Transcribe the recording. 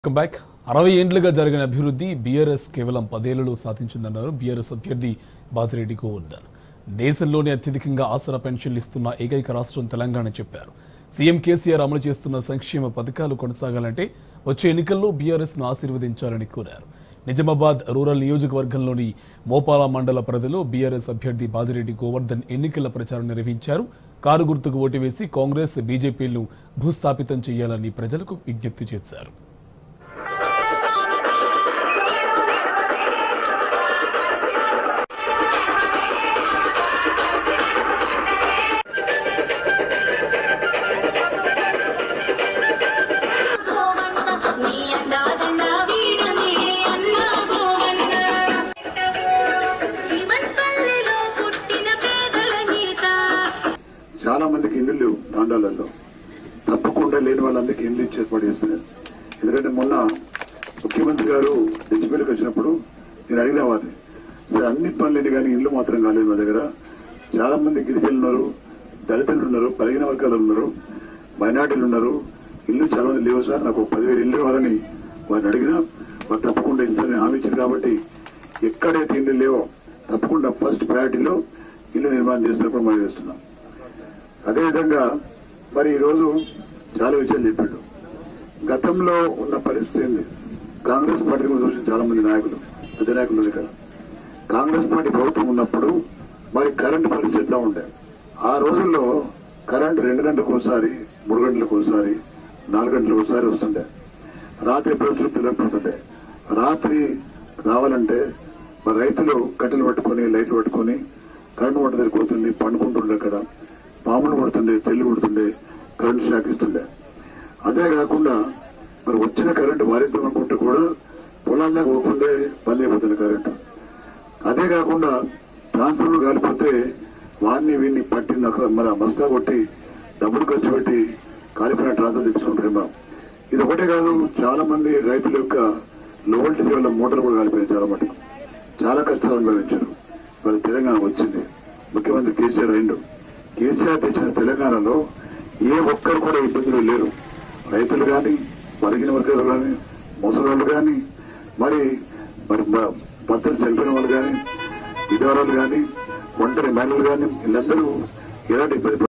welcome back అరవై ఏండ్లుగా జరిగిన అభివృద్ధి బీఆర్ఎస్ కేవలం పదేళ్లలో సాధించిందన్నారు బీఆర్ఎస్ అభ్యర్థి బాజిరెడ్డి గోవర్ధన్ దేశంలోనే అత్యధికంగా ఆసరా పెన్షన్లు ఇస్తున్న ఏకైక రాష్ట్రం తెలంగాణ చెప్పారు సీఎం కేసీఆర్ అమలు చేస్తున్న సంక్షేమ పథకాలు కొనసాగాలంటే వచ్చే ఎన్నికల్లో బీఆర్ఎస్ ను ఆశీర్వదించాలని కోరారు నిజామాబాద్ రూరల్ నియోజకవర్గంలోని మోపాల మండల పరిధిలో బీఆర్ఎస్ అభ్యర్థి బాజిరెడ్డి గోవర్ధన్ ఎన్నికల ప్రచారం నిర్వహించారు కారు గుర్తుకు ఓటు వేసి కాంగ్రెస్ బీజేపీలను భూస్థాపితం చేయాలని ప్రజలకు విజ్ఞప్తి చేశారు గోవన్న నీ అందాదండ వీడనే అన్నా గోవన్న చిమన్పల్లిలో పుట్టిన పేదల నేత చాలా మందికి ఇల్లు లేవు తాండాలలో తప్పకుండా లేని వాళ్ళందరికీ ఇల్లు ఇచ్చి ఏర్పాటు చేస్తున్నారు ఎందుకంటే మొన్న ముఖ్యమంత్రి గారు డిజిపల్కి వచ్చినప్పుడు నేను అడిగిన వారిని సార్ అన్ని పనులు కానీ ఇల్లు మాత్రం కాలేదు మా దగ్గర చాలా మంది గిరిజనులు ఉన్నారు దళితులు ఉన్నారు పలిగిన వర్గాలు ఉన్నారు మైనార్టీలు ఉన్నారు ఇల్లు చాలా మంది లేవు సార్ నాకు ఒక పదివేలు ఇల్లు ఇవ్వాలని వారిని అడిగినా వారు తప్పకుండా ఇస్తారని హామీ ఇచ్చారు కాబట్టి ఎక్కడైతే ఇల్లు లేవో తప్పకుండా ఫస్ట్ ప్రయారిటీలో ఇల్లు నిర్మాణం చేస్తున్నప్పుడు మనం చేస్తున్నాం అదేవిధంగా మరి ఈరోజు చాలా విషయాలు చెప్పాడు గతంలో ఉన్న పరిస్థితి ఏంది కాంగ్రెస్ పార్టీ కూడా చూసిన చాలా మంది నాయకులు పెద్ద నాయకులు ఉన్నారు ఇక్కడ కాంగ్రెస్ పార్టీ ప్రభుత్వం ఉన్నప్పుడు మరి కరెంట్ పరిస్థితి ఎట్లా ఉండే ఆ రోజుల్లో కరెంట్ రెండు గంటలకు ఒకసారి మూడు గంటలకు ఒకసారి నాలుగు గంటలకు ఒకసారి వస్తుండే రాత్రి బస్సులు పిల్లకపోతుండే రాత్రి రావాలంటే మరి రైతులు కట్టెలు పట్టుకొని లైట్లు పట్టుకొని కరెంటు వంట దగ్గర పోతుండే పండుకుంటుండే అక్కడ పాములు కొడుతుండే చెల్లి కొడుతుండే కరెంటు షాక్ ఇస్తుండే అదే కాకుండా మరి వచ్చిన కరెంటు మారిద్దాం అనుకుంటే కూడా పొలాల దాకా పోకుండే బంద్ అయిపోతుంది కరెంటు అదే కాకుండా ట్రాన్స్ఫర్మర్ కాలిపోతే వాడిని వీడిని పట్టి నాకు మన మస్కా కొట్టి డబ్బులు ఖర్చు పెట్టి కాలిపోయిన ట్రాన్స్ఫర్ తెప్పించుకుంటారు మనం ఇది ఒకటే కాదు చాలా మంది రైతుల యొక్క లో వోల్టేజ్ వల్ల మోటార్ కూడా కాలిపోయింది చాలా మటుకు చాలా కష్టాలు అనుభవించారు మరి తెలంగాణ వచ్చింది ముఖ్యమంత్రి కేసీఆర్ అయిండు కేసీఆర్ తెచ్చిన తెలంగాణలో ఏ ఒక్కరు కూడా ఇబ్బందులు లేరు రైతులు కానీ మరిగిన వర్గాలు కానీ ముసలాళ్ళు కానీ మరి మరి భ- భర్తలు చనిపోయిన వాళ్ళు కానీ విధవరాలు కానీ ఒంటరి మహిళలు కానీ వీళ్ళందరూ ఎలాంటి ఇబ్బంది